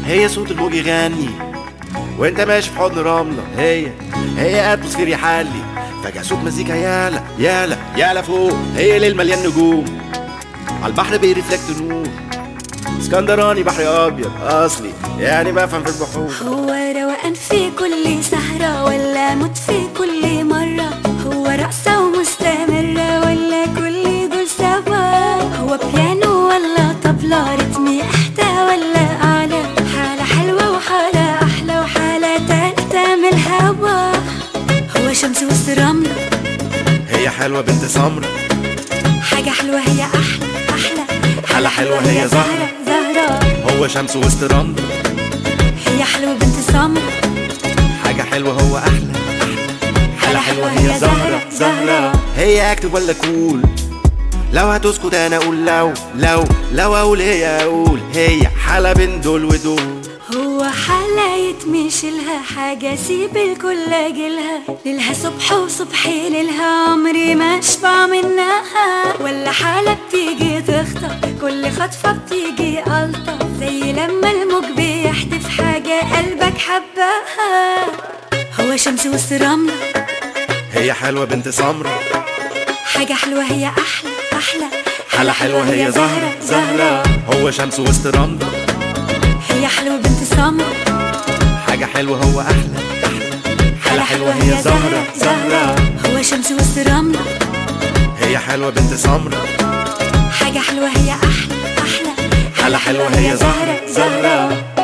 هي صوت الموج يغني وانت ماشي في حضن رملة هي هي اتموسفير يحلي فجأة صوت مزيكا يالا يالا يالا فوق هي ليل مليان نجوم على البحر بيرفلكت نور اسكندراني بحر ابيض اصلي يعني بفهم في البحور هو روقان في كل سهرة ولا موت في كل مرة هو رقصة ومستمرة ولا كل دول سوا هو بيانو ولا طبلة رتمي احدى ولا اعلى حالة حلوة وحالة احلى وحالة تالتة من الهوا هو شمس وسط رملة هي حلوة بنت سمرة حاجة حلوة هي احلى احلى حالة حلوة هي زهرة. زهرة هو شمس وسط رملة هي حلوة بنت سمرة حاجة حلوة هو أحلى حالة حلوة هي زهرة زهرة هي أكتب ولا كول لو هتسكت أنا أقول لو لو لو أقول هي أقول هي حالة بين دول ودول هو حالة يتمشلها حاجة سيب الكل أجلها ليلها صبح وصبحي ليلها عمري ما أشبع منها ولا حالة بتيجي تخطف كل خطفة بتيجي ألطف زي لما الموج بيحدف حاجة قلبك حبها هو شمس وسط رملة هي حلوة بنت سمرة حاجة حلوة هي أحلى أحلى حالة حلوة هي زهرة زهرة هو شمس وسط رملة هي حلوة بنت سمرة حاجة حلوة هو أحلى حالة حلوة هي زهرة زهرة هو شمس وسط رملة هي حلوة بنت سمرة حاجة حلوة هي أحلى أحلى حالة حلوة هي زهرة زهرة